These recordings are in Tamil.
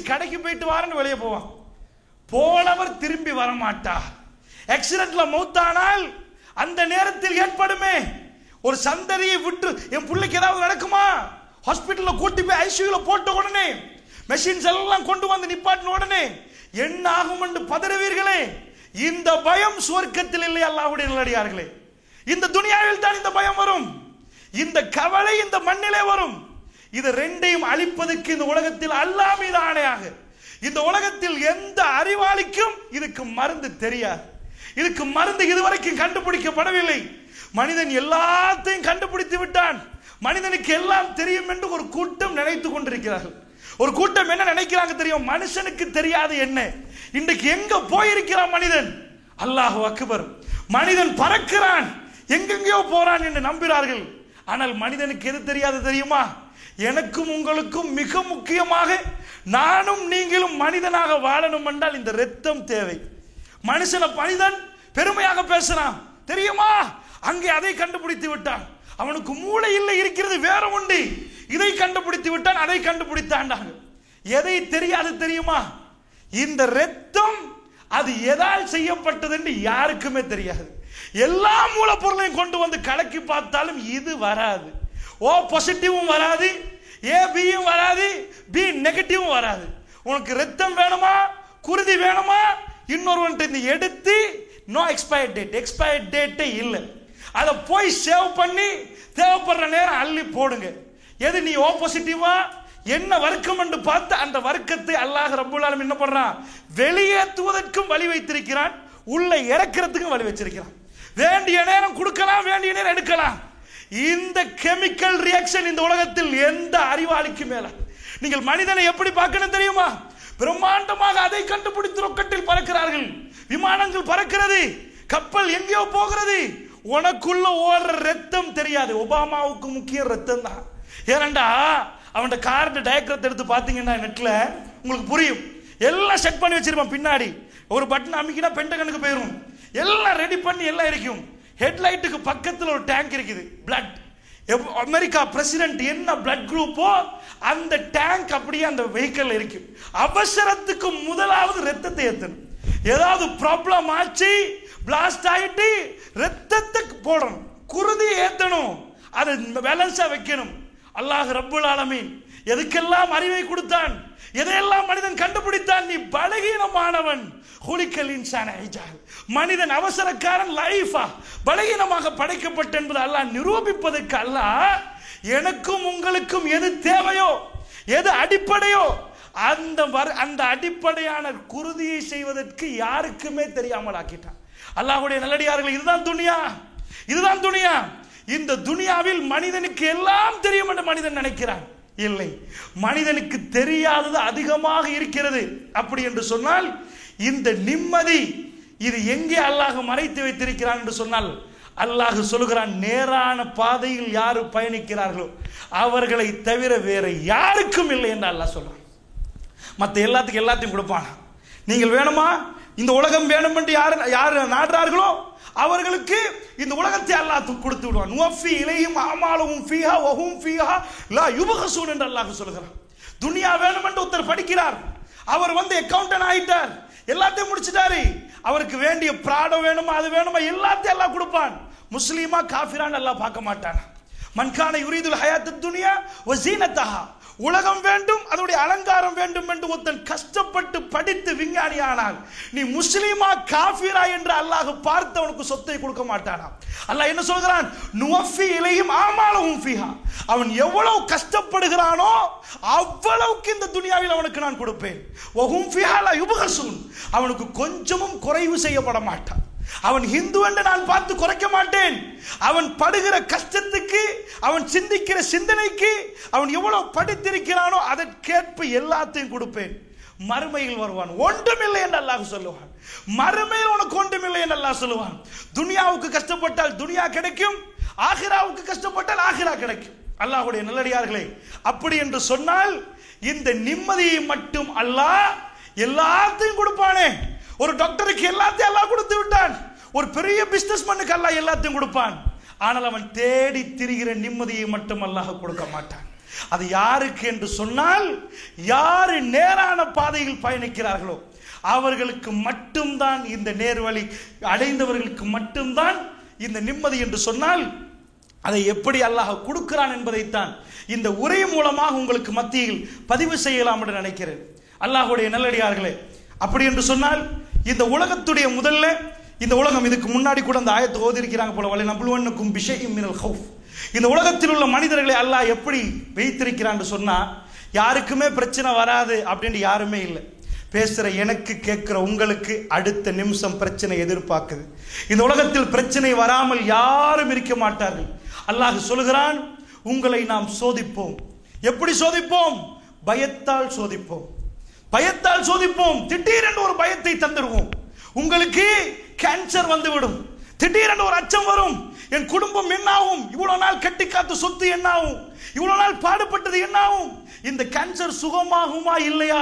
கடைக்கு போயிட்டு வாரன்னு வெளியே போவான் போனவர் திரும்பி வரமாட்டார் ஆக்சிடென்ட்ல மௌத்தானால் அந்த நேரத்தில் ஏற்படுமே ஒரு சந்ததியை விட்டு என் பிள்ளைக்கு ஏதாவது நடக்குமா ஹாஸ்பிட்டல்ல கூட்டி போய் ஐசியூல போட்ட உடனே மெஷின்ஸ் எல்லாம் கொண்டு வந்து நிப்பாட்டின உடனே என்ன ஆகும் என்று பதறுவீர்களே இந்த பயம் சுவர்க்கத்தில் இல்லை அல்லாஹ்வுடைய நல்லடியார்களே இந்த துனியாவில் தான் இந்த பயம் வரும் இந்த கவலை இந்த மண்ணிலே வரும் இது ரெண்டையும் அழிப்பதற்கு இந்த உலகத்தில் அல்லாஹ் மீது ஆணையாக இந்த உலகத்தில் எந்த அறிவாளிக்கும் இதுக்கு மருந்து தெரியாது இதுக்கு மருந்து இதுவரைக்கும் கண்டுபிடிக்கப்படவில்லை மனிதன் எல்லாத்தையும் கண்டுபிடித்து விட்டான் மனிதனுக்கு எல்லாம் தெரியும் என்று ஒரு கூட்டம் நினைத்து கொண்டிருக்கிறார்கள் ஒரு கூட்டம் என்ன நினைக்கிறாங்க தெரியும் மனுஷனுக்கு தெரியாது என்ன இன்றைக்கு எங்க போயிருக்கிறான் மனிதன் அல்லாஹ் அக்பர் மனிதன் பறக்கிறான் எங்கெங்கேயோ போறான் என்று நம்புகிறார்கள் ஆனால் மனிதனுக்கு எது தெரியாது தெரியுமா எனக்கும் உங்களுக்கும் மிக முக்கியமாக நானும் நீங்களும் மனிதனாக வாழணும் என்றால் இந்த ரத்தம் தேவை மனுஷனை மனிதன் பெருமையாக பேசுறான் தெரியுமா அங்கே அதை கண்டுபிடித்து விட்டான் அவனுக்கு மூளை இல்லை இருக்கிறது வேற உண்டு இதை கண்டுபிடித்து விட்டான் அதை கண்டுபிடித்தாண்டாங்க எதை தெரியாது தெரியுமா இந்த ரத்தம் அது எதால் செய்யப்பட்டது என்று யாருக்குமே தெரியாது எல்லா மூலப்பொருளையும் கொண்டு வந்து கலக்கி பார்த்தாலும் இது வராது ஓ பாசிட்டிவும் வராது ஏ பியும் வராது பி நெகட்டிவும் வராது உனக்கு ரத்தம் வேணுமா குருதி வேணுமா இன்னொருவன்ட்டு நீ எடுத்து நோ எக்ஸ்பயர் டேட் எக்ஸ்பயர் டேட்டே இல்லை அதை போய் சேவ் பண்ணி தேவைப்படுற நேரம் அள்ளி போடுங்க எது நீ ஓ பாசிட்டிவா என்ன வர்க்கம் என்று பார்த்து அந்த வர்க்கத்தை அல்லாஹ் ரப்புல் ஆலமீன் என்ன பண்றான் வெளியேற்றுவதற்கும் வழி வைத்திருக்கிறான் உள்ள இறக்கிறதுக்கும் வழி வச்சிருக்கிறான் வேண்டிய நேரம் கொடுக்கலாம் வேண்டிய நேரம் எடுக்கலாம் இந்த கெமிக்கல் ரியாக்ஷன் இந்த உலகத்தில் எந்த அறிவாளிக்கு மேல நீங்கள் மனிதனை எப்படி பார்க்கணும் தெரியுமா பிரம்மாண்டமாக அதை கண்டுபிடித்து ரொக்கட்டில் பறக்கிறார்கள் விமானங்கள் பறக்கிறது கப்பல் எங்கேயோ போகிறது உனக்குள்ள ஓடுற ரத்தம் தெரியாது ஒபாமாவுக்கு முக்கிய ரத்தம் தான் ஏனண்டா அவன் கார்டு டயக்ரத்தை எடுத்து பார்த்தீங்கன்னா நெட்ல உங்களுக்கு புரியும் எல்லாம் செட் பண்ணி வச்சிருப்பான் பின்னாடி ஒரு பட்டன் அமைக்கினா பெண்டகனுக்கு போயிடும் எல்லாம் ரெடி பண்ணி எல்லாம் இருக்கும் ஹெட்லைட்டுக்கு பக்கத்தில் ஒரு டேங்க் இருக்குது பிளட் அமெரிக்கா பிரசிடென்ட் என்ன பிளட் குரூப்போ அந்த டேங்க் அப்படியே அந்த வெஹிக்கிள் இருக்கு அவசரத்துக்கு முதலாவது ரத்தத்தை ஏத்தணும் ஏதாவது ப்ராப்ளம் ஆச்சு பிளாஸ்ட் ஆயிட்டு ரத்தத்தை போடணும் குருதி ஏத்தணும் அதை பேலன்ஸா வைக்கணும் அல்லாஹ் ரப்புல் ஆலமீன் எதுக்கெல்லாம் அறிவை கொடுத்தான் எதையெல்லாம் மனிதன் கண்டுபிடித்தான் நீ பலகீனமானவன் ஹுலிக்கல் இன்சான ஐஜால் மனிதன் அவசரக்காரன் லைஃபா பலகீனமாக படைக்கப்பட்ட என்பது அல்லாஹ் நிரூபிப்பதற்கு அல்லாஹ் எனக்கும் உங்களுக்கும் எது தேவையோ எது அடிப்படையோ அந்த வர் அந்த அடிப்படையான குருதியை செய்வதற்கு யாருக்குமே தெரியாமல் ஆக்கிட்டான் அல்லாஹ்வுடைய நல்லடியார்கள் இதுதான் துனியா இதுதான் துனியா இந்த துனியாவில் மனிதனுக்கு எல்லாம் தெரியும் என்று மனிதன் நினைக்கிறான் இல்லை மனிதனுக்கு தெரியாதது அதிகமாக இருக்கிறது அப்படி என்று சொன்னால் இந்த நிம்மதி இது எங்கே அல்லாஹ் மறைத்து வைத்திருக்கிறான் என்று சொன்னால் அல்லாஹ் சொல்லுகிறான் நேரான பாதையில் யாரு பயணிக்கிறார்களோ அவர்களை தவிர வேற யாருக்கும் இல்லை என்று அல்லாஹ் சொல்றான் மற்ற எல்லாத்துக்கும் எல்லாத்தையும் கொடுப்பான் நீங்கள் வேணுமா இந்த உலகம் வேணும் என்று யார் யார் நாடுறார்களோ அவர்களுக்கு இந்த உலகத்தை அல்லாஹ் து- கொடுத்து விடுவான் நுவஃபி இலையும் அமாலவும் ஃபீஹா வஹும் ஃபீஹா லா யுபகசூன் என்று அல்லாஹ் சொல்கிறான் துனியா வேணும் என்று ஒருத்தர் படிக்கிறார் அவர் வந்து அக்கௌண்டன்ட் ஆயிட்டார் எல்லாத்தையும் முடிச்சிட்டாரு அவருக்கு வேண்டிய பிராடம் வேணுமா அது வேணுமா எல்லாத்தையும் எல்லாம் கொடுப்பான் முஸ்லீமா காஃபிரான்னு எல்லாம் பார்க்க மாட்டான் மன்கான யுரீதுல் ஹயாத்து துனியா வசீனத்தஹா உலகம் வேண்டும் அதனுடைய அலங்காரம் வேண்டும் என்று ஒருத்தன் கஷ்டப்பட்டு படித்து விஞ்ஞானி ஆனால் நீ முஸ்லீமா காஃபிரா என்று அல்லாஹ் பார்த்து அவனுக்கு சொத்தை கொடுக்க மாட்டானா அல்லாஹ் என்ன சொல்கிறான் நுவஃபி இலையும் ஆமாலவும் ஃபீஹா அவன் எவ்வளவு கஷ்டப்படுகிறானோ அவ்வளவுக்கு இந்த துனியாவில் அவனுக்கு நான் கொடுப்பேன் ஒஹும் ஃபீஹா லா யுபகசூன் அவனுக்கு கொஞ்சமும் குறைவு செய்யப்பட மாட்டான் அவன் ஹிந்து என்று நான் பார்த்து குறைக்க மாட்டேன் அவன் படுகிற கஷ்டத்துக்கு அவன் சிந்திக்கிற சிந்தனைக்கு அவன் எவ்வளவு படித்திருக்கிறானோ அதற்கேற்ப எல்லாத்தையும் கொடுப்பேன் மறுமையில் வருவான் ஒன்றுமில்லை என்று அல்லாஹ் சொல்லுவான் மறுமையில் உனக்கு ஒன்றுமில்லை என்று அல்லாஹ் சொல்லுவான் துனியாவுக்கு கஷ்டப்பட்டால் துனியா கிடைக்கும் ஆகிராவுக்கு கஷ்டப்பட்டால் ஆகிரா கிடைக்கும் அல்லாஹ்வுடைய நல்லடியார்களே அப்படி என்று சொன்னால் இந்த நிம்மதியை மட்டும் அல்லாஹ் எல்லாத்தையும் கொடுப்பானே ஒரு டாக்டருக்கு எல்லாத்தையும் அல்லாஹ் கொடுத்து விட்டான் ஒரு பெரிய பிசினஸ் மண்ணுக்கு அல்லாஹ் எல்லாத்தையும் கொடுப்பான் ஆனால் அவன் தேடி திரிகிற நிம்மதியை மட்டும் அல்லாஹ் கொடுக்க மாட்டான் அது யாருக்கு என்று சொன்னால் யாரு நேரான பாதையில் பயணிக்கிறார்களோ அவர்களுக்கு மட்டும்தான் இந்த நேர்வழி அடைந்தவர்களுக்கு மட்டும்தான் இந்த நிம்மதி என்று சொன்னால் அதை எப்படி அல்லாஹ் கொடுக்கிறான் என்பதைத்தான் இந்த உரை மூலமாக உங்களுக்கு மத்தியில் பதிவு செய்யலாம் என்று நினைக்கிறேன் அல்லாஹுடைய நல்லடியார்களே அப்படி என்று சொன்னால் இந்த உலகத்துடைய முதல்ல இந்த உலகம் இதுக்கு முன்னாடி கூட அந்த ஆயத்தை ஓதிருக்கிறாங்க போல வலை நம்புவனுக்கும் விஷயம் மினல் ஹவுஃப் இந்த உலகத்தில் உள்ள மனிதர்களை அல்லாஹ் எப்படி வைத்திருக்கிறான்னு சொன்னா யாருக்குமே பிரச்சனை வராது அப்படின்னு யாருமே இல்லை பேசுற எனக்கு கேட்கிற உங்களுக்கு அடுத்த நிமிஷம் பிரச்சனை எதிர்பார்க்குது இந்த உலகத்தில் பிரச்சனை வராமல் யாரும் இருக்க மாட்டார்கள் அல்லாஹ் சொல்கிறான் உங்களை நாம் சோதிப்போம் எப்படி சோதிப்போம் பயத்தால் சோதிப்போம் பயத்தால் சோதிப்போம் திடீரென்று ஒரு பயத்தை தந்துடுவோம் உங்களுக்கு கேன்சர் வந்துவிடும் திடீரென்று ஒரு அச்சம் வரும் என் குடும்பம் என்னாகும் இவ்வளவு நாள் கட்டி காத்த சொத்து என்னாகும் இவ்வளவு நாள் பாடுபட்டது என்னாகும் இந்த கேன்சர் சுகமாகுமா இல்லையா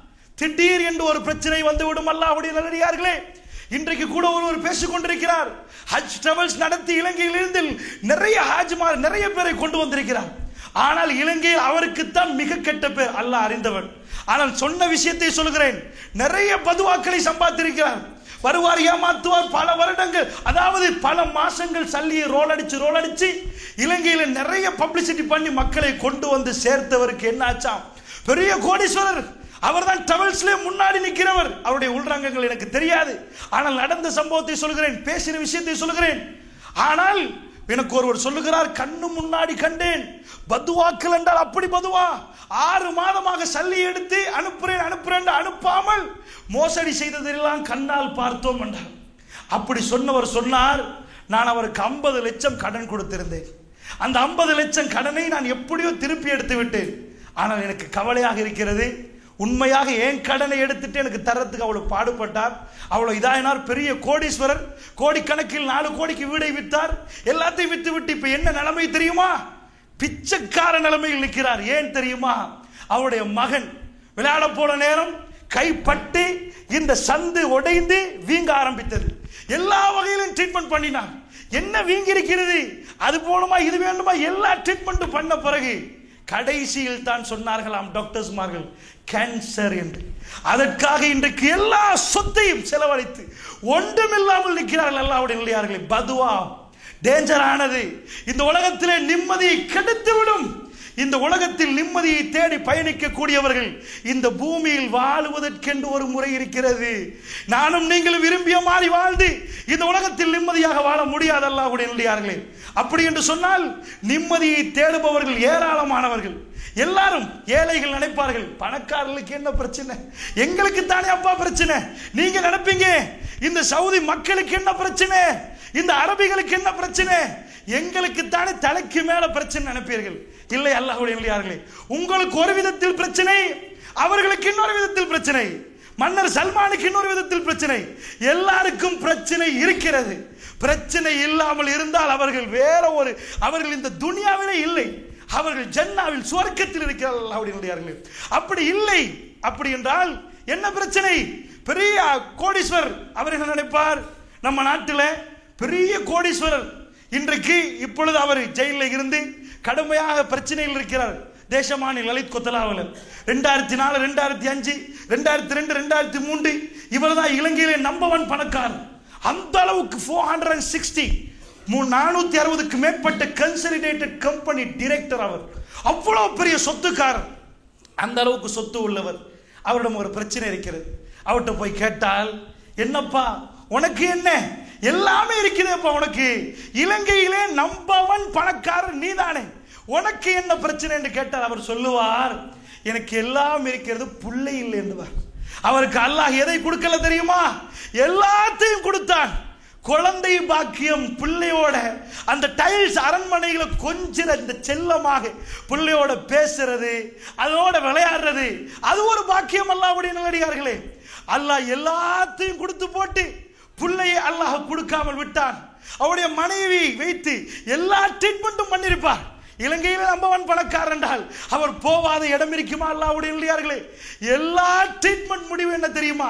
திடீர் என்று ஒரு பிரச்சனை வந்துவிடும் அல்லாஹ்வுடைய நல்லடியார்களே இன்றைக்கு கூட ஒருவர் பேசிக் கொண்டிருக்கிறார் ஹஜ் டிராவல்ஸ் நடத்தி இலங்கையில் இருந்து நிறைய ஹாஜ்மார் நிறைய பேரை கொண்டு வந்திருக்கிறார் ஆனால் இலங்கையில் அவருக்குத்தான் மிக கெட்ட பேர் அல்லாஹ் அறிந்தவன் ஆனால் சொன்ன விஷயத்தை சொல்கிறேன் நிறைய பதுவாக்களை சம்பாதித்திருக்கிறார் வருவார் ஏமாத்துவார் பல வருடங்கள் அதாவது பல மாசங்கள் சல்லியை ரோல் அடிச்சு ரோல் அடிச்சு இலங்கையில நிறைய பப்ளிசிட்டி பண்ணி மக்களை கொண்டு வந்து சேர்த்தவருக்கு என்ன ஆச்சாம் பெரிய கோடீஸ்வரர் அவர்தான் டவல்ஸ்ல முன்னாடி நிற்கிறவர் அவருடைய உள்ரங்கங்கள் எனக்கு தெரியாது ஆனால் நடந்த சம்பவத்தை சொல்கிறேன் பேசின விஷயத்தை சொல்கிறேன் ஆனால் எனக்கு ஒருவர் சொல்லுகிறார் கண்ணு முன்னாடி கண்டேன் பதுவாக்கள் என்றால் அப்படி பதுவா ஆறு மாதமாக சல்லி எடுத்து அனுப்புறேன் அனுப்புறேன் அனுப்பாமல் மோசடி செய்ததெல்லாம் கண்ணால் பார்த்தோம் என்றார் அப்படி சொன்னவர் சொன்னார் நான் அவருக்கு ஐம்பது லட்சம் கடன் கொடுத்திருந்தேன் அந்த ஐம்பது லட்சம் கடனை நான் எப்படியோ திருப்பி எடுத்து விட்டேன் ஆனால் எனக்கு கவலையாக இருக்கிறது உண்மையாக ஏன் கடனை எடுத்துட்டு எனக்கு தரத்துக்கு அவ்வளவு பாடுபட்டார் அவ்வளவு இதாயினார் பெரிய கோடீஸ்வரர் கோடிக்கணக்கில் நாலு கோடிக்கு வீடை வித்தார் எல்லாத்தையும் வித்து விட்டு இப்ப என்ன நிலைமை தெரியுமா பிச்சைக்கார நிலைமையில் நிற்கிறார் ஏன் தெரியுமா அவருடைய மகன் விளையாட போன நேரம் கைப்பட்டு இந்த சந்து உடைந்து வீங்க ஆரம்பித்தது எல்லா வகையிலும் ட்ரீட்மெண்ட் பண்ணினார் என்ன வீங்கி இருக்கிறது அது போலுமா இது வேண்டுமா எல்லா ட்ரீட்மெண்ட்டும் பண்ண பிறகு கடைசியில் தான் சொன்னார்களாம் டாக்டர்ஸ்மார்கள் கேன்சர் என்று அதற்காக இன்றைக்கு எல்லா சொத்தையும் செலவழித்து ஒன்றுமில்லாமல் நிற்கிறார்கள் அல்லாவுடைய நிலையார்களே பதுவா டேஞ்சரானது இந்த உலகத்திலே நிம்மதியை கெடுத்து விடும் இந்த உலகத்தில் நிம்மதியை தேடி பயணிக்கக்கூடியவர்கள் இந்த பூமியில் வாழுவதற்கென்று ஒரு முறை இருக்கிறது நானும் நீங்களும் விரும்பிய மாதிரி வாழ்ந்து இந்த உலகத்தில் நிம்மதியாக வாழ முடியாது அல்லாஹ்வுடைய நல்லடியார்களே அப்படி என்று சொன்னால் நிம்மதியை தேடுபவர்கள் ஏராளமானவர்கள் எல்லாரும் ஏழைகள் நினைப்பார்கள் பணக்காரர்களுக்கு என்ன பிரச்சனை எங்களுக்கு தானே அப்பா பிரச்சனை நீங்க நினைப்பீங்க இந்த சவுதி மக்களுக்கு என்ன பிரச்சனை இந்த அரபிகளுக்கு என்ன பிரச்சனை எங்களுக்கு தானே தலைக்கு மேல பிரச்சனை நினைப்பீர்கள் இல்லை அல்லாஹ்வுடைய நல்லடியார்களே உங்களுக்கு ஒரு விதத்தில் பிரச்சனை அவர்களுக்கு இன்னொரு விதத்தில் பிரச்சனை மன்னர் சல்மானுக்கு இன்னொரு விதத்தில் பிரச்சனை எல்லாருக்கும் பிரச்சனை இருக்கிறது பிரச்சனை இல்லாமல் இருந்தால் அவர்கள் வேற ஒரு அவர்கள் இந்த துனியாவிலே இல்லை அவர்கள் ஜன்னாவில் சுவர்க்கத்தில் இருக்கிறார்கள் அல்லாஹ்வுடைய நல்லடியார்களே அப்படி இல்லை அப்படி என்றால் என்ன பிரச்சனை பெரிய கோடீஸ்வரர் அவர் என்ன நினைப்பார் நம்ம நாட்டில் பெரிய கோடீஸ்வரர் இன்றைக்கு இப்பொழுது அவர் ஜெயிலில் இருந்து கடுமையாக பிரச்சனையில் இருக்கிறார் தேசமானி லலித் கொத்தலாவலர் ரெண்டாயிரத்தி நாலு ரெண்டாயிரத்தி அஞ்சு ரெண்டாயிரத்தி ரெண்டு ரெண்டாயிரத்தி மூன்று இவர் தான் இலங்கையிலே நம்பர் ஒன் பணக்காரர் அந்த அளவுக்கு ஃபோர் ஹண்ட்ரட் அண்ட் சிக்ஸ்டி நானூத்தி அறுபதுக்கு மேற்பட்ட கன்சலிடேட்டட் கம்பெனி டிரெக்டர் அவர் அவ்வளவு பெரிய சொத்துக்காரர் அந்த அளவுக்கு சொத்து உள்ளவர் அவரிடம் ஒரு பிரச்சனை இருக்கிறது அவர்கிட்ட போய் கேட்டால் என்னப்பா உனக்கு என்ன எல்லாமே இருக்குதேப்பா உனக்கு இலங்கையிலே நம்பவன் பணக்காரர் நீதானே உனக்கு என்ன பிரச்சனை என்று கேட்டால் அவர் சொல்லுவார் எனக்கு எல்லாம் இருக்கிறது புள்ளை இல்லை என்றுவார் அவருக்கு அல்லாஹ் எதை கொடுக்கல தெரியுமா எல்லாத்தையும் கொடுத்தான் குழந்தை பாக்கியம் பிள்ளையோட அந்த டைல்ஸ் அரண்மனைகளை கொஞ்சிற இந்த செல்லமாக பிள்ளையோட பேசுறது அதோட விளையாடுறது அது ஒரு பாக்கியம் அல்லாவுடைய நல்லடியார்களே அல்லாஹ் எல்லாத்தையும் கொடுத்து போட்டு பிள்ளையை அல்லாஹ் கொடுக்காமல் விட்டான் அவருடைய மனைவி வைத்து எல்லா ட்ரீட்மெண்ட்டும் பண்ணியிருப்பார் இலங்கையில் நம்பவன் பணக்காரர் என்றால் அவர் போவாத இடம் இருக்குமா அல்லாவுடைய இல்லையார்களே எல்லா ட்ரீட்மெண்ட் முடிவு என்ன தெரியுமா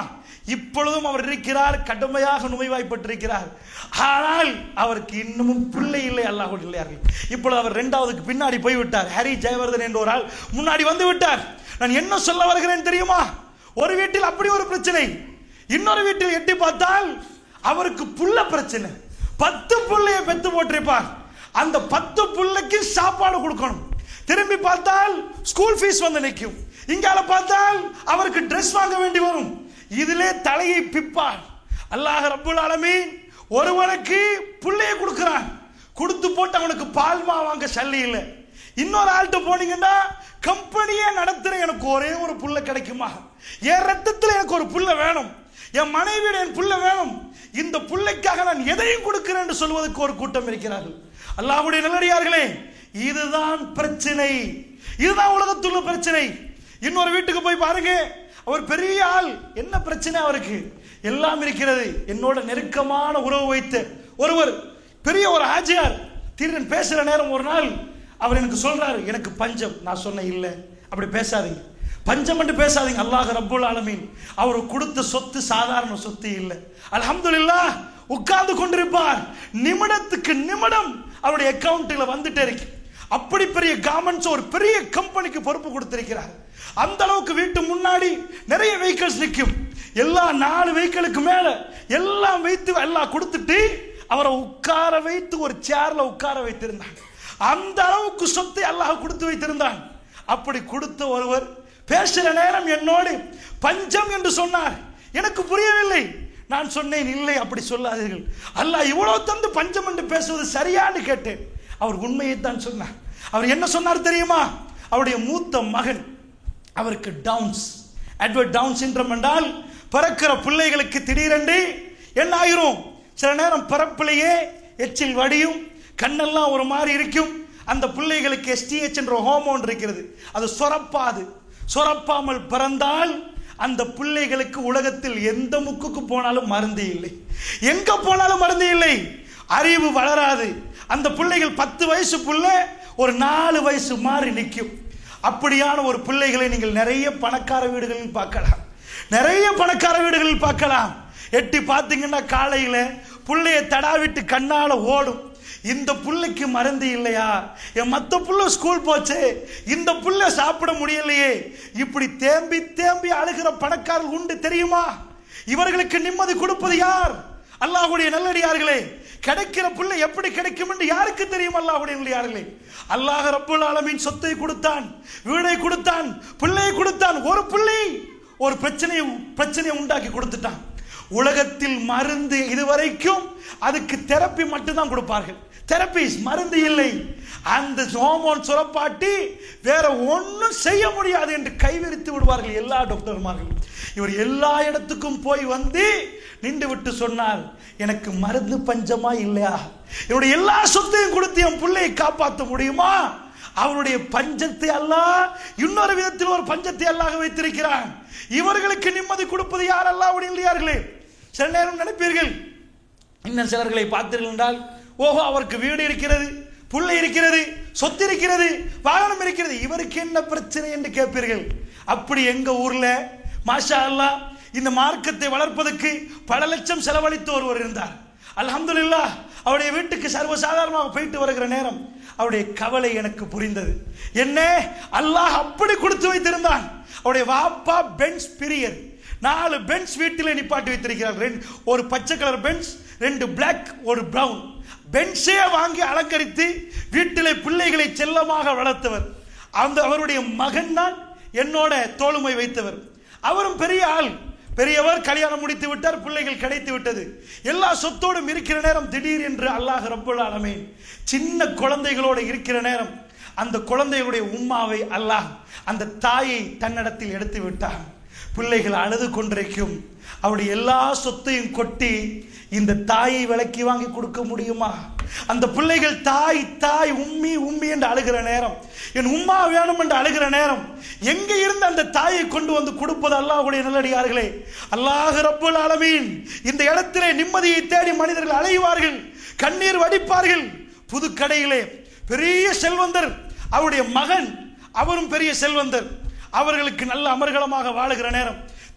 இப்பொழுதும் அவர் இருக்கிறார் கடுமையாக நோய்வாய்ப்பட்டிருக்கிறார் ஆனால் அவருக்கு இன்னமும் பிள்ளை இல்லை அல்லாஹ் இல்லையார்கள் இப்பொழுது அவர் இரண்டாவதுக்கு பின்னாடி போய்விட்டார் ஹரி ஜெயவர்தன் என்ற ஒரு ஆள் முன்னாடி வந்து விட்டார் நான் என்ன சொல்ல வருகிறேன் தெரியுமா ஒரு வீட்டில் அப்படி ஒரு பிரச்சனை இன்னொரு வீட்டில் எட்டி பார்த்தால் அவருக்கு புள்ள பிரச்சனை பத்து புள்ளைய பெத்து போட்டிருப்பார் அந்த பத்து புள்ளைக்கு சாப்பாடு கொடுக்கணும் திரும்பி பார்த்தால் ஸ்கூல் ஃபீஸ் வந்து நிற்கும் இங்கால பார்த்தால் அவருக்கு Dress வாங்க வேண்டி வரும் இதிலே தலையை பிப்பார் அல்லாஹ் ரப்புல் ஆலமீன் ஒருவனுக்கு புள்ளைய கொடுக்கிறான் கொடுத்து போட்டு அவனுக்கு பால்மா வாங்க சல்லி இல்லை இன்னொரு ஆள்கிட்ட போனீங்கன்னா கம்பெனியே நடத்துற எனக்கு ஒரே ஒரு புள்ள கிடைக்குமா என் ரத்தத்தில் எனக்கு ஒரு புள்ள வேணும் என் மனைவியோட என் புள்ள வேணும் இந்த புள்ளைக்காக நான் எதையும் கொடுக்கிறேன் என்று சொல்வதற்கு ஒரு கூட்டம் இருக்கிறார்கள் அல்லாஹ்வுடைய நல்லடியார்களே இதுதான் பிரச்சனை இதுதான் உலகத்துள்ள பிரச்சனை இன்னொரு வீட்டுக்கு போய் பாருங்க அவர் பெரிய ஆள் என்ன பிரச்சனை அவருக்கு எல்லாம் இருக்கிறது என்னோட நெருக்கமான உறவு வைத்த ஒருவர் பெரிய ஒரு ஆஜியார் திடீர்னு பேசுற நேரம் ஒரு நாள் அவர் எனக்கு சொல்றாரு எனக்கு பஞ்சம் நான் சொன்னேன் இல்லை அப்படி பேசாதீங்க பஞ்சம் என்று பேசாதீங்க அல்லாஹ் ரப்புல் ஆலமீன் அவர் கொடுத்த சொத்து சாதாரண சொத்து இல்லை அல்ஹம்துலில்லாஹ் உட்கார்ந்து கொண்டிருப்பார் நிமிடத்துக்கு நிமிடம் அவருடைய அக்கவுண்ட்ல வந்துட்டே இருக்கு அப்படி பெரிய கார்மெண்ட்ஸ் ஒரு பெரிய கம்பெனிக்கு பொறுப்பு கொடுத்திருக்கிறார் அந்த அளவுக்கு வீட்டு முன்னாடி நிறைய வெஹிக்கிள்ஸ் நிற்கும் எல்லா நாலு வெஹிக்கிளுக்கு மேல எல்லாம் வைத்து எல்லாம் கொடுத்துட்டு அவரை உட்கார வைத்து ஒரு சேர்ல உட்கார வைத்திருந்தாங்க அந்த அளவுக்கு சொத்தை அல்லாஹ் கொடுத்து வைத்திருந்தான் அப்படி கொடுத்த ஒருவர் பேசுற நேரம் என்னோடு பஞ்சம் என்று சொன்னார் எனக்கு புரியவில்லை நான் சொன்னேன் இல்லை அப்படி சொல்லாதீர்கள் அல்லாஹ் இவ்வளவு தந்து பஞ்சம் என்று பேசுவது சரியான்னு கேட்டேன் அவர் உண்மையை தான் சொன்னார் அவர் என்ன சொன்னார் தெரியுமா அவருடைய மூத்த மகன் அவருக்கு டவுன்ஸ் அட்வர்ட் டவுன் சின்ரம் என்றால் பிறக்கிற பிள்ளைகளுக்கு திடீரென்று என்ன ஆயிரும் சில நேரம் பிறப்பிலேயே எச்சில் வடியும் கண்ணெல்லாம் ஒரு மாதிரி இருக்கும் அந்த பிள்ளைகளுக்கு எஸ்டிஹெச் என்ற ஹோமோன் இருக்கிறது அது சொரப்பாது சொரப்பாமல் பிறந்தால் அந்த பிள்ளைகளுக்கு உலகத்தில் எந்த முக்குக்கு போனாலும் மருந்து இல்லை எங்க போனாலும் மருந்து இல்லை அறிவு வளராது அந்த பிள்ளைகள் பத்து வயசு புள்ள ஒரு நாலு வயசு மாதிரி நிற்கும் அப்படியான ஒரு பிள்ளைகளை நீங்கள் நிறைய பணக்கார வீடுகளில் பார்க்கலாம் நிறைய பணக்கார வீடுகளில் பார்க்கலாம் எட்டி பார்த்தீங்கன்னா காலையில புள்ளைய தடாவிட்டு கண்ணால ஓடும் இந்த புள்ளைக்கு மருந்து இல்லையா என் மத்த புள்ள ஸ்கூல் போச்சு இந்த புள்ள சாப்பிட முடியலையே இப்படி தேம்பி தேம்பி அழுகிற பணக்காரர்கள் உண்டு தெரியுமா இவர்களுக்கு நிம்மதி கொடுப்பது யார் அல்லாஹ்வுடைய நல்லடியார்களே கிடைக்கிற புள்ளை எப்படி கிடைக்கும் என்று யாருக்கு தெரியும் அல்லாஹ்வுடைய நல்லடியார்களே அல்லாஹ் ரப்புல் ஆலமீன் சொத்தை கொடுத்தான் வீடை கொடுத்தான் பிள்ளையை கொடுத்தான் ஒரு பிள்ளை ஒரு பிரச்சனையை பிரச்சனையை உண்டாக்கி கொடுத்துட்டான் உலகத்தில் மருந்து இதுவரைக்கும் அதுக்கு தெரப்பி மட்டும்தான் கொடுப்பார்கள் தெரபிஸ் மருந்து இல்லை அந்த ஹோமோன் சுரப்பாட்டி வேற ஒன்றும் செய்ய முடியாது என்று கைவிரித்து விடுவார்கள் எல்லா டாக்டர்மார்கள் இவர் எல்லா இடத்துக்கும் போய் வந்து நின்று விட்டு சொன்னார் எனக்கு மருந்து பஞ்சமா இல்லையா என்னுடைய எல்லா சொத்தையும் கொடுத்து என் பிள்ளையை காப்பாற்ற முடியுமா அவருடைய பஞ்சத்தை அல்லாஹ் இன்னொரு விதத்தில் ஒரு பஞ்சத்தை அல்லாஹ் வைத்திருக்கிறான் இவர்களுக்கு நிம்மதி கொடுப்பது யார் அல்லாஹ்வுடைய இல்லையார்களே சில நேரம் நினைப்பீர்கள் இன்னும் சிலர்களை பார்த்தீர்கள் என்றால் ஓஹோ அவருக்கு வீடு இருக்கிறது புள்ளை இருக்கிறது சொத்து இருக்கிறது வாகனம் இருக்கிறது இவருக்கு என்ன பிரச்சனை என்று கேட்பீர்கள் அப்படி எங்க ஊர்ல மாஷா அல்லாஹ் இந்த மார்க்கத்தை வளர்ப்பதற்கு பல லட்சம் செலவழித்து ஒருவர் இருந்தார் அல்ஹம்துலில்லாஹ் அவருடைய வீட்டுக்கு சர்வசாதாரணமாக போயிட்டு வருகிற நேரம் அவருடைய கவலை எனக்கு புரிந்தது என்ன அல்லாஹ் அப்படி கொடுத்து வைத்திருந்தான் அவருடைய வாப்பா பென்ஸ் பிரியர் நாலு பென்ஸ் வீட்டில் நிப்பாட்டி வைத்திருக்கிறார் ரெண்டு ஒரு பச்சை கலர் பென்ஸ் ரெண்டு பிளாக் ஒரு பிரவுன் பென்ஸே வாங்கி அலங்கரித்து வீட்டிலே பிள்ளைகளை செல்லமாக வளர்த்தவர் அந்த அவருடைய மகன் தான் என்னோட தோளுமை வைத்தவர் அவரும் பெரிய ஆள் பெரியவர் கல்யாணம் முடித்து விட்டார் பிள்ளைகள் கிடைத்து விட்டது எல்லா சொத்தோடும் இருக்கிற நேரம் திடீர் என்று அல்லாஹ் ரப்புல் ஆலமீன் சின்ன குழந்தைகளோடு இருக்கிற நேரம் அந்த குழந்தைகளுடைய உம்மாவை அல்லாஹ் அந்த தாயை தன்னிடத்தில் எடுத்து விட்டான் பிள்ளைகள் அழுது கொண்டிருக்கும் அவருடைய எல்லா சொத்தையும் கொட்டி இந்த தாயை விலக்கி வாங்கி கொடுக்க முடியுமா அந்த பிள்ளைகள் தாய் தாய் உம்மி உம்மி என்று அழுகிற நேரம் என் உம்மா வேணும் என்று அழுகிற நேரம் எங்க இருந்து அந்த தாயை கொண்டு வந்து கொடுப்பது அல்லாஹ்வுடைய நல்லடியார்களே அல்லாஹ் ரப்புல் ஆலமீன் இந்த இடத்திலே நிம்மதியை தேடி மனிதர்கள் அலைவார்கள் கண்ணீர் வடிப்பார்கள் புதுக்கடையிலே பெரிய செல்வந்தர் அவருடைய மகன் அவரும் பெரிய செல்வந்தர் அவர்களுக்கு நல்ல அமர்கலமாக வாழுகிற நேரம்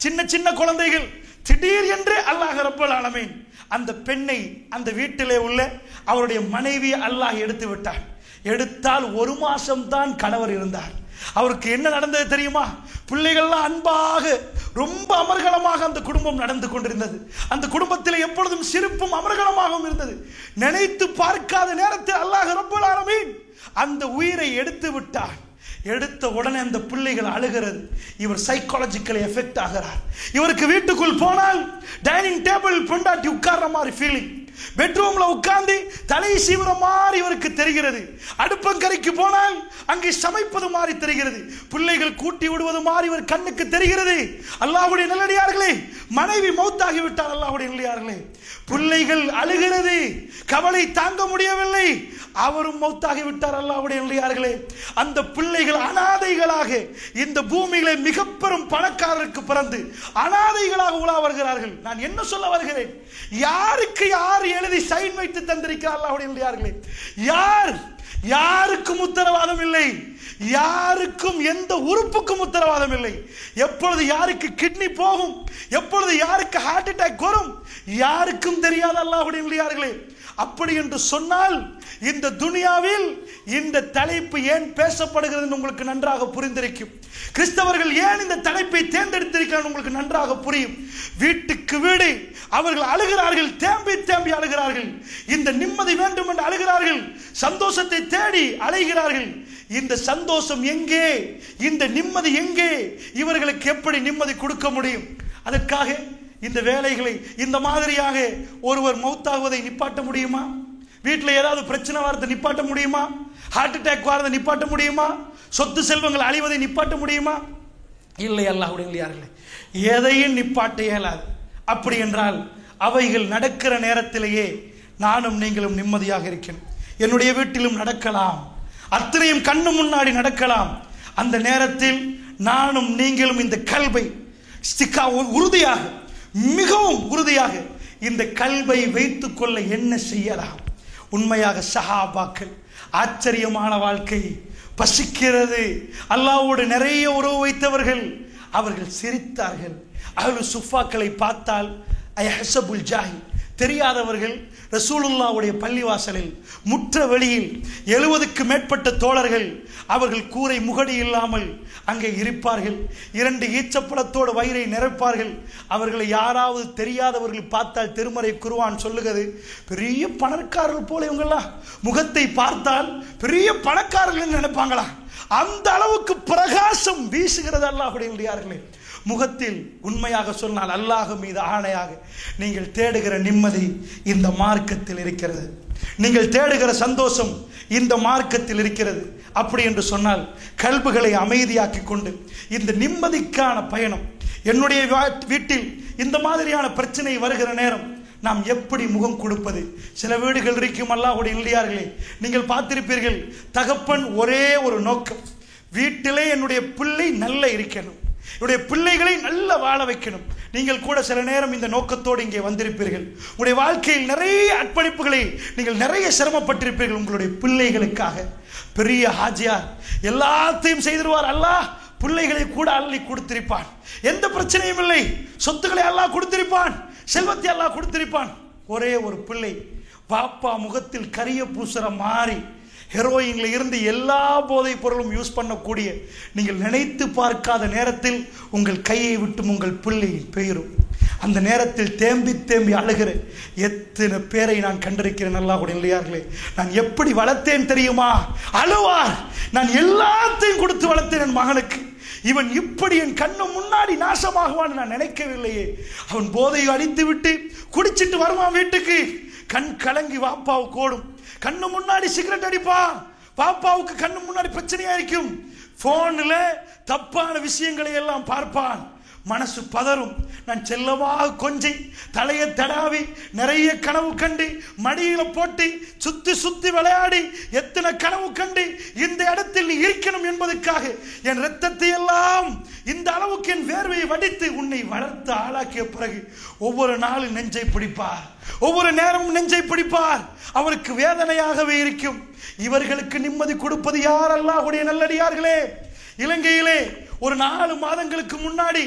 சின்ன சின்ன குழந்தைகள் திடீர் என்று அல்லாஹ் ரப்பல் ஆலமீன் அந்த பெண்ணை அந்த வீட்டிலே உள்ள அவருடைய மனைவி அல்லாஹ் எடுத்து விட்டார் எடுத்தால் ஒரு மாசம் தான் கணவர் இருந்தார் அவருக்கு என்ன நடந்தது தெரியுமா பிள்ளைகள்லாம் அன்பாக ரொம்ப அமர்கலமாக அந்த குடும்பம் நடந்து கொண்டிருந்தது அந்த குடும்பத்தில் எப்பொழுதும் சிரிப்பும் அமர்கலமாகவும் இருந்தது நினைத்து பார்க்காத நேரத்தில் அல்லாஹ் ரப்பல் ஆலமீன் அந்த உயிரை எடுத்து விட்டார் எடுத்த உடனே அந்த பிள்ளைகள் அழுகிறது இவர் சைக்காலஜிக்கலி எஃபெக்ட் ஆகிறார் இவருக்கு வீட்டுக்குள் போனால் டைனிங் டேபிள் பொண்டாட்டி உட்கார்ற மாதிரி ஃபீலிங் பெட்ரூம்ல உட்கார்ந்து தலை சீவுற மாதிரி இவருக்கு தெரிகிறது அடுப்பங்கரைக்கு போனால் அங்கே சமைப்பது மாதிரி தெரிகிறது பிள்ளைகள் கூட்டி விடுவது மாதிரி இவர் கண்ணுக்கு தெரிகிறது அல்லாஹ்வுடைய நல்லடியார்களே மனைவி மௌத்தாகி விட்டார் அல்லாஹ்வுடைய நல்லடியார்களே பிள்ளைகள் அழுகிறது கவலை தாங்க முடியவில்லை அவரும் மௌத்தாகி விட்டார் அல்லாஹ்வுடைய நல்லடியார்களே அந்த பிள்ளைகள் அனாதைகளாக இந்த பூமியிலே மிக பெரும் பணக்காரருக்கு பிறந்து அனாதைகளாக உலா வருகிறார்கள் நான் என்ன சொல்ல வருகிறேன் யாருக்கு யார் எழுதி சைன் வைத்து தந்திருக்கிறார் அல்லாஹ்வுடைய நல்லடியார்களே யார் யாருக்கும் உத்தரவாதம் இல்லை யாருக்கும் எந்த உறுப்புக்கும் உத்தரவாதம் இல்லை எப்பொழுது யாருக்கு கிட்னி போகும் எப்பொழுது யாருக்கு ஹார்ட் அட்டாக் வரும் யாருக்கும் தெரியாத அல்லாஹ்வுடைய நல்லடியார்களே அப்படி என்று சொன்னால் இந்த துனியாவில் இந்த தலைப்பு ஏன் பேசப்படுகிறது என்று உங்களுக்கு நன்றாக புரிந்திருக்கும் கிறிஸ்தவர்கள் ஏன் இந்த தலைப்பை தேர்ந்தெடுத்திருக்கிறார்கள் உங்களுக்கு நன்றாக புரியும் வீட்டுக்கு வீடு அவர்கள் அழுகிறார்கள் தேம்பி தேம்பி அழுகிறார்கள் இந்த நிம்மதி வேண்டும் என்று அழுகிறார்கள் சந்தோஷத்தை தேடி அலைகிறார்கள் இந்த சந்தோஷம் எங்கே இந்த நிம்மதி எங்கே இவர்களுக்கு எப்படி நிம்மதி கொடுக்க முடியும் அதற்காக இந்த வேலைகளை இந்த மாதிரியாக ஒருவர் மௌத்தாகுவதை நிப்பாட்ட முடியுமா வீட்டில் ஏதாவது பிரச்சனை வரதை நிப்பாட்ட முடியுமா ஹார்ட் அட்டாக் வரதை நிப்பாட்ட முடியுமா சொத்து செல்வங்கள் அழிவதை நிப்பாட்ட முடியுமா இல்லை அல்லாஹ்வுடைய இல்லையார்களே எதையும் நிப்பாட்ட இயலாது அப்படி என்றால் அவைகள் நடக்கிற நேரத்திலேயே நானும் நீங்களும் நிம்மதியாக இருக்கணும் என்னுடைய வீட்டிலும் நடக்கலாம் அத்தனையும் கண்ணு முன்னாடி நடக்கலாம் அந்த நேரத்தில் நானும் நீங்களும் இந்த கல்வை ஸ்டிக்கா உறுதியாக மிகவும் உறுதியாக இந்த கல்வை வைத்துக் கொள்ள என்ன செய்யலாம் உண்மையாக சஹாபாக்கள் ஆச்சரியமான வாழ்க்கை பசிக்கிறது அல்லாவோடு நிறைய உறவு வைத்தவர்கள் அவர்கள் சிரித்தார்கள் அவர்கள் சுஃபாக்களை பார்த்தால் ஐஹசபுல் ஜாஹி தெரியாதவர்கள் ரசூலுல்லாவுடைய பள்ளிவாசலில் முற்ற வெளியில் எழுபதுக்கு மேற்பட்ட தோழர்கள் அவர்கள் கூரை முகடி இல்லாமல் அங்கே இருப்பார்கள் இரண்டு ஈச்சப்பழத்தோடு வயிறை நிரப்பார்கள் அவர்களை யாராவது தெரியாதவர்கள் பார்த்தால் திருமறை குருவான் சொல்லுகிறது பெரிய பணக்காரர்கள் போல இவங்கெல்லாம் முகத்தை பார்த்தால் பெரிய பணக்காரர்கள் நினைப்பாங்களா அந்த அளவுக்கு பிரகாசம் வீசுகிறது அல்லாஹுடைய முடியார்களே முகத்தில் உண்மையாக சொன்னால் அல்லாஹ் மீது ஆணையாக நீங்கள் தேடுகிற நிம்மதி இந்த மார்க்கத்தில் இருக்கிறது நீங்கள் தேடுகிற சந்தோஷம் இந்த மார்க்கத்தில் இருக்கிறது அப்படி என்று சொன்னால் கல்புகளை அமைதியாக்கி கொண்டு இந்த நிம்மதிக்கான பயணம் என்னுடைய வா- வீட்டில் இந்த மாதிரியான பிரச்சனை வருகிற நேரம் நாம் எப்படி முகம் கொடுப்பது சில வீடுகள் இருக்கும் அல்லாஹுடைய இல்லையார்களே நீங்கள் பார்த்திருப்பீர்கள் தகப்பன் ஒரே ஒரு நோக்கம் வீட்டிலே என்னுடைய பிள்ளை நல்ல இருக்கணும் என்னுடைய பிள்ளைகளை நல்ல வாழ வைக்கணும் நீங்கள் கூட சில நேரம் இந்த நோக்கத்தோடு இங்கே வந்திருப்பீர்கள் உங்களுடைய வாழ்க்கையில் நிறைய அர்ப்பணிப்புகளை நீங்கள் நிறைய சிரமப்பட்டிருப்பீர்கள் உங்களுடைய பிள்ளைகளுக்காக பெரிய ஹாஜியார் எல்லாத்தையும் செய்திருவார் அல்லாஹ் பிள்ளைகளை கூட அள்ளி கொடுத்திருப்பான் எந்த பிரச்சனையும் இல்லை சொத்துக்களை அல்லாஹ் கொடுத்திருப்பான் செல்வத்தை அல்லாஹ் கொடுத்திருப்பான் ஒரே ஒரு பிள்ளை பாப்பா முகத்தில் கரிய பூசுற மாறி ஹெரோயின்ல இருந்து எல்லா போதைப் பொருளும் யூஸ் பண்ணக்கூடிய நீங்கள் நினைத்து பார்க்காத நேரத்தில் உங்கள் கையை விட்டும் உங்கள் பிள்ளை பெயரும் அந்த நேரத்தில் தேம்பி தேம்பி அழுகிற எத்தனை பேரை நான் கண்டிருக்கிறேன் நல்லா கூட இல்லையார்களே நான் எப்படி வளர்த்தேன் தெரியுமா அழுவார் நான் எல்லாத்தையும் கொடுத்து வளர்த்தேன் என் மகனுக்கு இவன் இப்படி என் கண்ணு முன்னாடி நாசமாகுவான்னு நான் நினைக்கவில்லையே அவன் போதையை அடித்து விட்டு குடிச்சிட்டு வருவான் வீட்டுக்கு கண் கலங்கி வாப்பாவுக்கு ஓடும் கண்ணு முன்னாடி சிகரெட் அடிப்பான் பாப்பாவுக்கு கண்ணு முன்னாடி பிரச்சனையா இருக்கும் போன்ல தப்பான விஷயங்களை எல்லாம் பார்ப்பான் மனசு பதறும் நான் செல்லமாக கொஞ்சி தலையை தடாவி நிறைய கனவு கண்டு மடியில போட்டு சுத்தி சுத்தி விளையாடி எத்தனை கனவு கண்டு இந்த இடத்தில் நீ இருக்கணும் என்பதற்காக என் ரத்தத்தை எல்லாம் இந்த அளவுக்கு என் வேர்வையை வடித்து உன்னை வளர்த்து ஆளாக்கிய பிறகு ஒவ்வொரு நாளும் நெஞ்சை பிடிப்பார் ஒவ்வொரு நேரமும் நெஞ்சை பிடிப்பார் அவருக்கு வேதனையாகவே இருக்கும் இவர்களுக்கு நிம்மதி கொடுப்பது யார் அல்லாஹ்வுடைய நல்லடியார்களே இலங்கையிலே ஒரு நாலு மாதங்களுக்கு முன்னாடி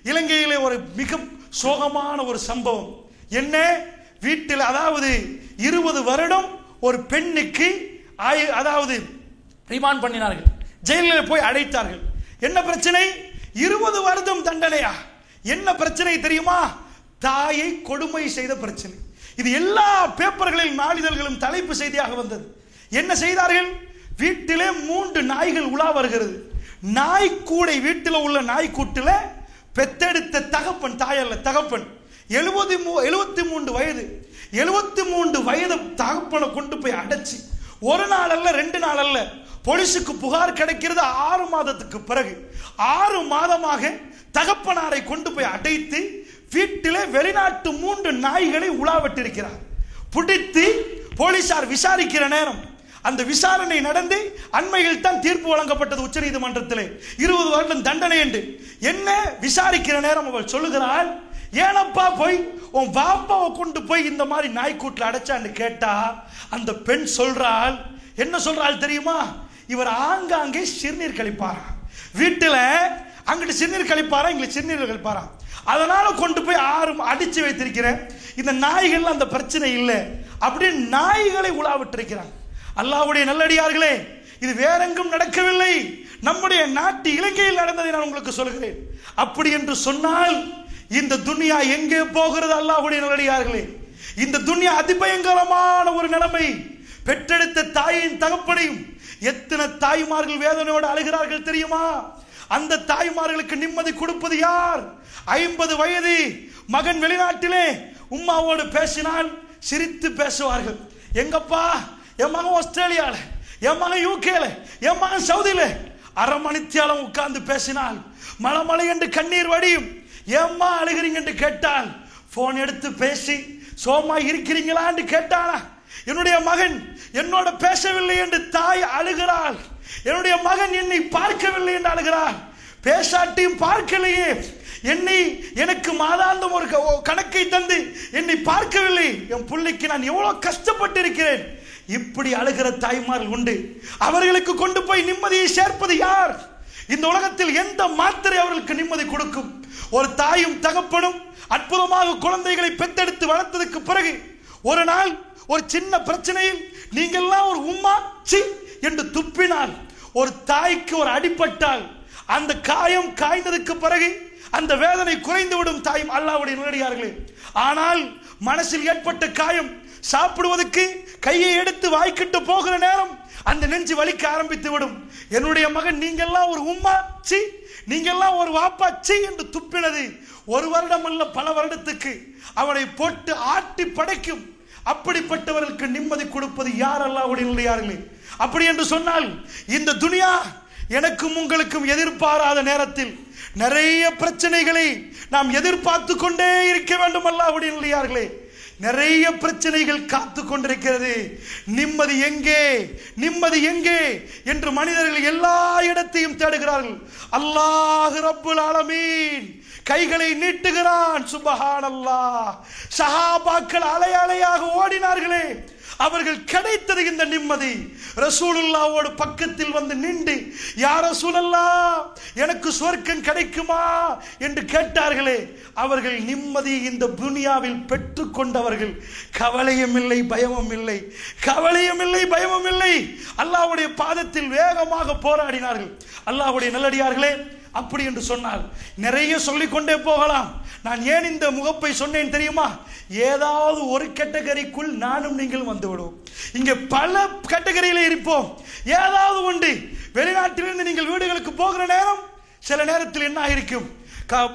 இலங்கையிலே ஒரு மிக சோகமான ஒரு சம்பவம் என்ன வீட்டில் அதாவது இருபது வருடம் ஒரு பெண்ணுக்கு ஆயு- அதாவது ரிமாண்ட் பண்ணினார்கள் ஜெயிலில் போய் அடைத்தார்கள் என்ன பிரச்சனை இருபது வருடம் தண்டனையா என்ன பிரச்சனை தெரியுமா தாயை கொடுமை செய்த பிரச்சனை இது எல்லா பேப்பர்களில் நாளிதழ்களும் தலைப்பு செய்தியாக வந்தது என்ன செய்தார்கள் வீட்டிலே மூன்று நாய்கள் உலா வருகிறது நாய்க்கூடை வீட்டில் உள்ள நாய்க்கூட்டில் பெத்தெடுத்த தகப்பன் தாயல்ல தகப்பன் எழுபது மூ எழுபத்தி மூன்று வயது எழுபத்தி மூன்று வயது தகப்பனை கொண்டு போய் அடைச்சி ஒரு நாள் அல்ல ரெண்டு நாள் அல்ல போலீஸுக்கு புகார் கிடைக்கிறது ஆறு மாதத்துக்கு பிறகு ஆறு மாதமாக தகப்பனாரை கொண்டு போய் அடைத்து வீட்டிலே வெளிநாட்டு மூன்று நாய்களை உலாவிட்டிருக்கிறார் பிடித்து போலீசார் விசாரிக்கிற நேரம் அந்த விசாரணை நடந்து அண்மையில் தான் தீர்ப்பு வழங்கப்பட்டது உச்சநீதிமன்றத்திலே இருபது வருடம் தண்டனை என்று என்ன விசாரிக்கிற நேரம் அவள் சொல்லுகிறாள் ஏனப்பா போய் உன் பாப்பாவை கொண்டு போய் இந்த மாதிரி நாய்க்கூட்டில் அடைச்சான்னு கேட்டா அந்த பெண் சொல்றாள் என்ன சொல்றாள் தெரியுமா இவர் ஆங்காங்கே சிறுநீர் கழிப்பாரா வீட்டில் அங்கிட்டு சிறுநீர் கழிப்பாரா இங்கிட்டு சிறுநீர் கழிப்பாரா அதனால கொண்டு போய் ஆறு அடிச்சு வைத்திருக்கிறேன் இந்த நாய்கள் அந்த பிரச்சனை இல்லை அப்படின்னு நாய்களை உலாவிட்டிருக்கிறாங்க அல்லாஹ்வுடைய நல்லடியார்களே இது வேறெங்கும் நடக்கவில்லை நம்முடைய நாட்டு இலங்கையில் நடந்ததை நான் உங்களுக்கு சொல்கிறேன் அப்படி என்று சொன்னால் இந்த துனியா எங்கே போகிறது அல்லாஹ்வுடைய நல்லடியார்களே இந்த துனியா அதிபயங்கரமான ஒரு நிலைமை பெற்றெடுத்த தாயின் தகப்பனையும் எத்தனை தாய்மார்கள் வேதனையோடு அழுகிறார்கள் தெரியுமா அந்த தாய்மார்களுக்கு நிம்மதி கொடுப்பது யார் ஐம்பது வயது மகன் வெளிநாட்டிலே உம்மாவோடு பேசினால் சிரித்து பேசுவார்கள் எங்கப்பா என் மகன் ஆஸ்திரேலியால என் மகன் யூகேல என் மகன் சவுதியில அரை மணித்தியாலம் உட்கார்ந்து பேசினால் மலை மலை என்று கண்ணீர் வடியும் ஏம்மா அழுகிறீங்க என்று கேட்டால் போன் எடுத்து பேசி சோமா இருக்கிறீங்களா என்று கேட்டானா என்னுடைய மகன் என்னோட பேசவில்லை என்று தாய் அழுகிறாள் என்னுடைய மகன் என்னை பார்க்கவில்லை என்று அழுகிறாள் பேசாட்டியும் பார்க்கலையே என்னை எனக்கு மாதாந்தம் ஒரு க- ஒரு கணக்கை தந்து என்னை பார்க்கவில்லை என் பிள்ளைக்கு நான் எவ்வளவு கஷ்டப்பட்டு இருக்கிறேன் இப்படி அழுகிற தாய்மார்கள் உண்டு அவர்களுக்கு கொண்டு போய் நிம்மதியை சேர்ப்பது யார் இந்த உலகத்தில் எந்த மாத்திரை அவர்களுக்கு நிம்மதி கொடுக்கும் ஒரு தாயும் தகப்பனும் அற்புதமாக குழந்தைகளை பெத்தெடுத்து வளர்த்ததுக்கு பிறகு ஒரு நாள் ஒரு சின்ன பிரச்சனையில் நீங்கள்லாம் ஒரு உம்மா சி என்று துப்பினால் ஒரு தாய்க்கு ஒரு அடிபட்டால் அந்த காயம் காய்ந்ததுக்கு பிறகு அந்த வேதனை குறைந்து விடும் தாயும் அல்லாவுடைய நேரடியார்களே ஆனால் மனசில் ஏற்பட்ட காயம் சாப்பிடுவதற்கு கையை எடுத்து வாய்க்கிட்டு போகிற நேரம் அந்த நெஞ்சு வலிக்க ஆரம்பித்து விடும் என்னுடைய மகன் நீங்கெல்லாம் ஒரு உம்மா சி நீங்கெல்லாம் ஒரு வாப்பா சி என்று துப்பினது ஒரு வருடம் அல்ல பல வருடத்துக்கு அவனை போட்டு ஆட்டி படைக்கும் அப்படிப்பட்டவர்களுக்கு நிம்மதி கொடுப்பது யார் அல்லாவுடைய அப்படி என்று சொன்னால் இந்த துனியா எனக்கும் உங்களுக்கும் எதிர்பாராத நேரத்தில் நிறைய பிரச்சனைகளை நாம் எதிர்பார்த்து கொண்டே இருக்க வேண்டும் அல்லாவுடைய நிறைய பிரச்சனைகள் காத்து கொண்டிருக்கிறது நிம்மதி எங்கே நிம்மதி எங்கே என்று மனிதர்கள் எல்லா இடத்தையும் தேடுகிறார்கள் அல்லாஹ் ரப்புல் ஆலமீன் கைகளை நீட்டுகிறான் சுபஹான் அல்லாஹ் சஹாபாக்கள் அலை அலையாக ஓடினார்களே அவர்கள் கிடைத்தது இந்த நிம்மதி ரசூலுல்லாவோடு பக்கத்தில் வந்து நின்று யார் ரசூலல்லா எனக்கு சொர்க்கம் கிடைக்குமா என்று கேட்டார்களே அவர்கள் நிம்மதி இந்த துனியாவில் பெற்றுக் கொண்டவர்கள் கவலையும் இல்லை பயமும் இல்லை கவலையும் இல்லை பயமும் இல்லை அல்லாஹ்வுடைய பாதத்தில் வேகமாக போராடினார்கள் அல்லாஹ்வுடைய நல்லடியார்களே அப்படி என்று சொன்னால் நிறைய சொல்லிக்கொண்டே போகலாம் நான் ஏன் இந்த முகப்பை சொன்னேன் தெரியுமா ஏதாவது ஒரு கேட்டகரிக்குள் நானும் நீங்களும் வந்து விடுவோம் இங்கே பல கேட்டகரியில் இருப்போம் ஏதாவது உண்டு வெளிநாட்டிலிருந்து நீங்கள் வீடுகளுக்கு போகிற நேரம் சில நேரத்தில் என்ன ஆயிருக்கும் க-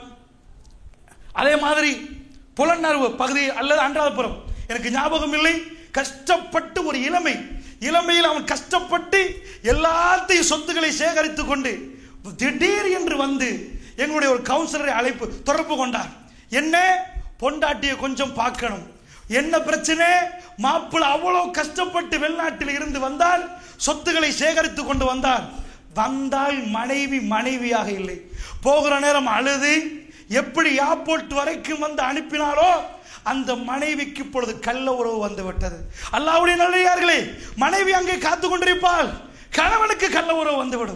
அதே மாதிரி புலனர்வு பகுதி அல்லது அன்றாதபுரம் எனக்கு ஞாபகம் இல்லை கஷ்டப்பட்டு ஒரு இளமை இளமையில் அவன் கஷ்டப்பட்டு எல்லாத்தையும் சொத்துக்களை சேகரித்துக் கொண்டு திடீர் என்று வந்து எங்களுடைய ஒரு கவுன்சிலரை அழைப்பு தொடர்பு கொண்டார் என்ன பொண்டாட்டியை கொஞ்சம் பார்க்கணும் என்ன பிரச்சனை மாப்பிள்ளை அவ்வளவு கஷ்டப்பட்டு வெளிநாட்டில் இருந்து வந்தால் சொத்துக்களை சேகரித்து கொண்டு வந்தார் வந்தால் மனைவி மனைவியாக இல்லை போகிற நேரம் அழுது எப்படி ஏர்போர்ட் வரைக்கும் வந்து அனுப்பினாரோ அந்த மனைவிக்கு இப்பொழுது கள்ள உறவு வந்து விட்டது அல்லாவுடைய நல்லையார்களே மனைவி அங்கே காத்து கொண்டிருப்பாள் கணவனுக்கு கள்ள உறவு வந்துவிடும்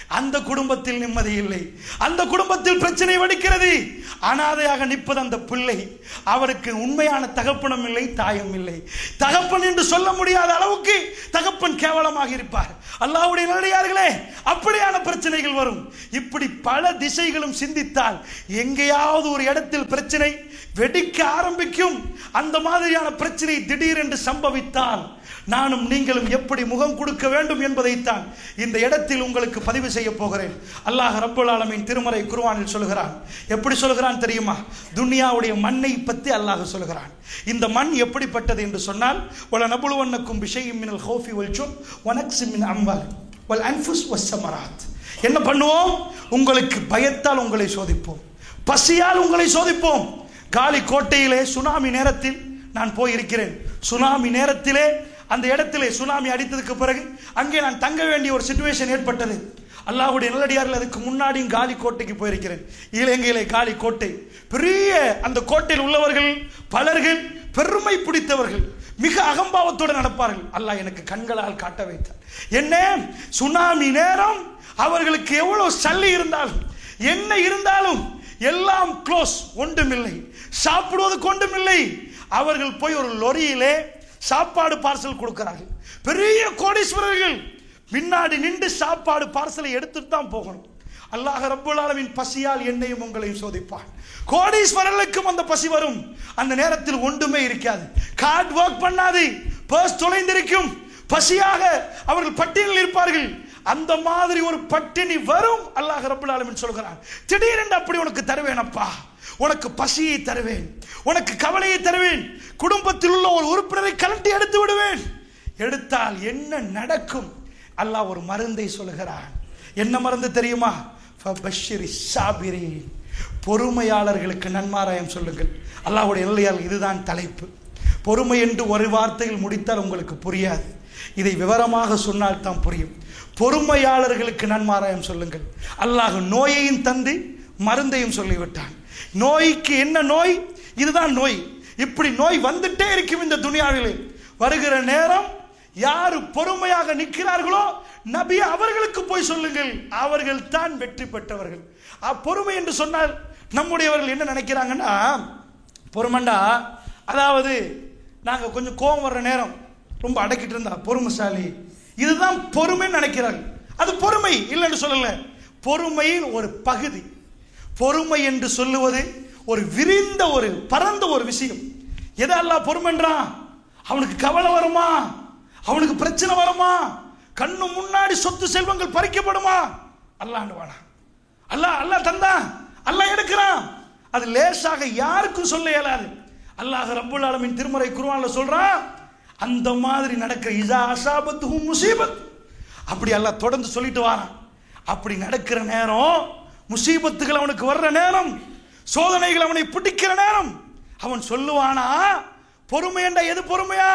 அந்த குடும்பத்தில் நிம்மதி இல்லை அந்த குடும்பத்தில் பிரச்சனை வடிக்கிறது அனாதையாக நிற்பது அந்த பிள்ளை அவருக்கு உண்மையான தகப்பனும் இல்லை தாயும் இல்லை தகப்பன் என்று சொல்ல முடியாத அளவுக்கு தகப்பன் கேவலமாக இருப்பார் அல்லாஹ்வுடைய நல்லடியார்களே அப்படியான பிரச்சனைகள் வரும் இப்படி பல திசைகளும் சிந்தித்தால் எங்கேயாவது ஒரு இடத்தில் பிரச்சனை வெடிக்க ஆரம்பிக்கும் அந்த மாதிரியான பிரச்சனை திடீரென்று சம்பவித்தால் நானும் நீங்களும் எப்படி முகம் கொடுக்க வேண்டும் என்பதைத்தான் இந்த இடத்தில் உங்களுக்கு பதிவு செய்ய போகிறேன் அல்லாஹ் ரப்பல் ஆலமீன் திருமறை குர்ஆனில் சொல்கிறான் எப்படி சொல்கிறான் தெரியுமா துனியாவுடைய மண்ணை பற்றி அல்லாஹ் சொல்கிறான் இந்த மண் எப்படிப்பட்டது என்று சொன்னால் வல நபுலுவன்னக்கும் விஷயம் மினல் ஹோஃபி வல்ஜும் வனக்ஸி மின் அம்பால் வல் அன்ஃபுஸ் வஸ்ஸமராத் என்ன பண்ணுவோம் உங்களுக்கு பயத்தால் உங்களை சோதிப்போம் பசியால் உங்களை சோதிப்போம் காலி கோட்டையிலே சுனாமி நேரத்தில் நான் போயிருக்கிறேன் சுனாமி நேரத்திலே அந்த இடத்திலே சுனாமி அடித்ததுக்கு பிறகு அங்கே நான் தங்க வேண்டிய ஒரு சுச்சுவேஷன் ஏற்பட்டது அல்லாஹ்வுடைய நல்லடியார்கள் அதுக்கு முன்னாடியும் காலி கோட்டைக்கு போயிருக்கிறேன் இலங்கையிலே காலி கோட்டை பெரிய அந்த கோட்டையில் உள்ளவர்கள் பலர்கள் பெருமை பிடித்தவர்கள் மிக அகம்பாவத்தோடு நடப்பார்கள் அல்லாஹ் எனக்கு கண்களால் காட்ட வைத்தார் என்ன சுனாமி நேரம் அவர்களுக்கு எவ்வளவு சல்லி இருந்தாலும் என்ன இருந்தாலும் எல்லாம் க்ளோஸ் ஒன்றுமில்லை சாப்பிடுவதற்கு ஒன்றுமில்லை அவர்கள் போய் ஒரு லொரியிலே சாப்பாடு பார்சல் கொடுக்கிறார்கள் பெரிய கோடீஸ்வரர்கள் பின்னாடி நின்று சாப்பாடு பார்சலை எடுத்துட்டு தான் போகணும் அல்லாஹ் ரப்புல் ஆலமீன் பசியால் என்னையும் உங்களையும் சோதிப்பான் கோடீஸ்வரர்களுக்கும் அந்த பசி வரும் அந்த நேரத்தில் ஒன்றுமே இருக்காது கார்டு ஒர்க் பண்ணாது பர்ஸ் தொலைந்திருக்கும் பசியாக அவர்கள் பட்டியலில் இருப்பார்கள் அந்த மாதிரி ஒரு பட்டினி வரும் அல்லாஹ் ரப்புல் ஆலமீன் சொல்கிறான் திடீரென்று அப்படி உனக்கு தருவேனப்பா உனக்கு பசியை தருவேன் உனக்கு கவலையை தருவேன் குடும்பத்தில் உள்ள ஒரு உறுப்பினரை கலட்டி எடுத்து விடுவேன் எடுத்தால் என்ன நடக்கும் அல்லாஹ் ஒரு மருந்தை சொல்கிறான் என்ன மருந்து தெரியுமா ஃபபஷ்ஷிரி சாபிரீன் பொறுமையாளர்களுக்கு நன்மாராயம் சொல்லுங்கள் அல்லாஹ்வுடைய எல்லையால் இதுதான் தலைப்பு பொறுமை என்று ஒரு வார்த்தையில் முடித்தால் உங்களுக்கு புரியாது இதை விவரமாக சொன்னால் தான் புரியும் பொறுமையாளர்களுக்கு நன்மாராயம் சொல்லுங்கள் அல்லாஹ் நோயையும் தந்து மருந்தையும் சொல்லிவிட்டான் நோய்க்கு என்ன நோய் இதுதான் நோய் இப்படி நோய் வந்துட்டே இருக்கும் இந்த துனியாவிலே வருகிற நேரம் யாரு பொறுமையாக நிற்கிறார்களோ நபி அவர்களுக்கு போய் சொல்லுங்கள் அவர்கள் தான் வெற்றி பெற்றவர்கள் அ, பொறுமை என்று சொன்னால் நம்முடையவர்கள் என்ன நினைக்கிறாங்கன்னா பொறுமண்டா அதாவது நாங்கள் கொஞ்சம் கோபம் வர்ற நேரம் ரொம்ப அடக்கிட்டு இருந்தா பொறுமைசாலி இதுதான் பொறுமைன்னு நினைக்கிறாங்க அது பொறுமை இல்லைன்னு சொல்லல பொறுமையின் ஒரு பகுதி பொறுமை என்று சொல்லுவது ஒரு விரிந்த ஒரு பரந்த ஒரு விஷயம் எதை அல்லாஹ் பொறுமைன்றான் அவனுக்கு கவலை வருமா அவனுக்கு பிரச்சனை வருமா கண்ணு முன்னாடி சொத்து செல்வங்கள் பறிக்கப்படுமா அல்லாண்டு வாடா அல்லாஹ் அல்லாஹ் தந்தான் அல்லாஹ் எடுக்கிறான் அது லேசாக யாருக்கும் சொல்ல இயலாது அல்லாஹ் ரப்புல் ஆலமீன் திருமறை குர்ஆன்ல சொல்றான் அந்த மாதிரி நடக்கிற இதா அசாபத்து முசீபத் அப்படி அல்லாஹ் தொடர்ந்து சொல்லிட்டு வாரான் அப்படி நடக்கிற நேரம் முசீபத்துகள் அவனுக்கு வர்ற நேரம் சோதனைகள் அவனை பிடிக்கிற நேரம் அவன் சொல்லுவானா பொறுமை என்ற எது பொறுமையா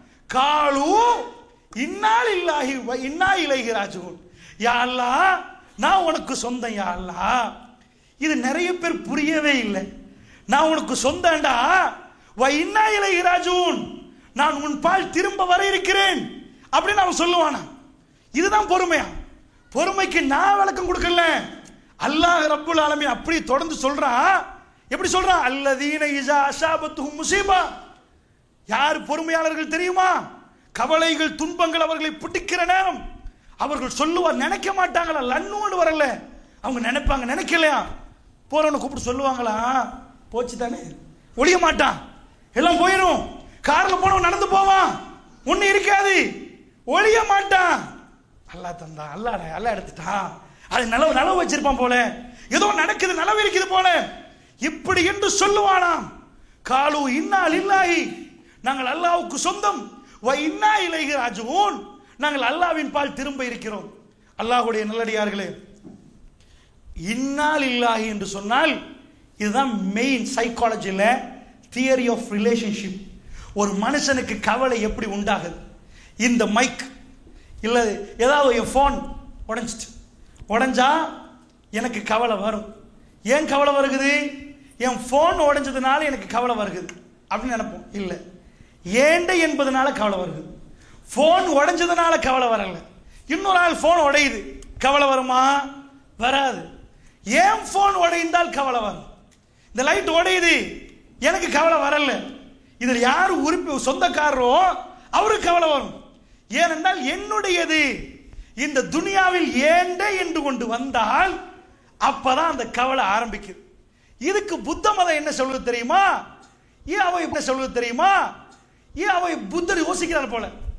காலு இன்னால் இல்லாஹி வ இன்னா இலைஹி ராஜுன் யா அல்லாஹ் நான் உனக்கு சொந்தம் யா அல்லாஹ் இது நிறைய பேர் புரியவே இல்லை நான் உனக்கு சொந்தம்டா வ இன்னா இலைஹி ராஜுன் நான் உன் பால் திரும்ப வர இருக்கிறேன் அப்படின்னு அவன் சொல்லுவானா இதுதான் பொறுமையா பொறுமைக்கு நான் விளக்கம் கொடுக்கல அல்லாஹ் ரப்புல் ஆலமீன் அப்படி தொடர்ந்து சொல்றான் எப்படி சொல்றான் அல்லதீன இஸா அஸாபத்துஹும் முஸீபா யார் பொறுமையாளர்கள் தெரியுமா கவலைகள் துன்பங்கள் அவர்களை பிடிக்கிற நேரம் அவர்கள் சொல்லுவார் நினைக்க மாட்டாங்களா லன்னு வரல அவங்க நினைப்பாங்க நினைக்கலையா போறவனை கூப்பிட்டு சொல்லுவாங்களா போச்சு தானே ஒழிய மாட்டான் எல்லாம் போயிடும் கார்ல போனவன் நடந்து போவான் ஒண்ணு இருக்காது ஒழிய மாட்டான் அல்லா தந்தான் அல்லாட அல்லா எடுத்துட்டான் அது நலவு நலவு வச்சிருப்பான் போல ஏதோ நடக்குது நலவு இருக்குது போல இப்படி என்று சொல்லுவானாம் காலு இன்னால் இல்லாஹி நாங்கள் அல்லாஹ்வுக்கு சொந்தம் வ இன்னா இலைஹி ராஜுவூன் நாங்கள் அல்லாஹ்வின் பால் திரும்ப இருக்கிறோம் அல்லாஹ்வுடைய நல்லடியார்களே இன்னால் இல்லாஹி என்று சொன்னால் இதுதான் மெயின் சைக்காலஜியில் தியரி ஆஃப் ரிலேஷன்ஷிப் ஒரு மனுஷனுக்கு கவலை எப்படி உண்டாகுது இந்த மைக் இல்லை ஏதாவது என் ஃபோன் உடஞ்சிட்டு உடஞ்சா எனக்கு கவலை வரும் ஏன் கவலை வருகுது என் ஃபோன் உடஞ்சதுனால எனக்கு கவலை வருகுது அப்படின்னு நினைப்போம் இல்லை ஏண்ட என்பதனால கவலை வருது ஃபோன் உடஞ்சதுனால கவலை வரல இன்னொரு ஆள் ஃபோன் உடையுது கவலை வருமா வராது ஏன் ஃபோன் உடைந்தால் கவலை வரும் இந்த லைட் உடையுது எனக்கு கவலை வரல இதில் யார் உறுப்பி சொந்தக்காரரோ அவருக்கு கவலை வரும் ஏனென்றால் என்னுடையது இந்த துனியாவில் ஏண்ட என்று கொண்டு வந்தால் அப்பதான் அந்த கவலை ஆரம்பிக்குது இதுக்கு புத்த மதம் என்ன சொல்லுது தெரியுமா ஏன் அவ என்ன சொல்லுது தெரியுமா ஏன் அவ புத்தர் யோசிக்கிறார் போல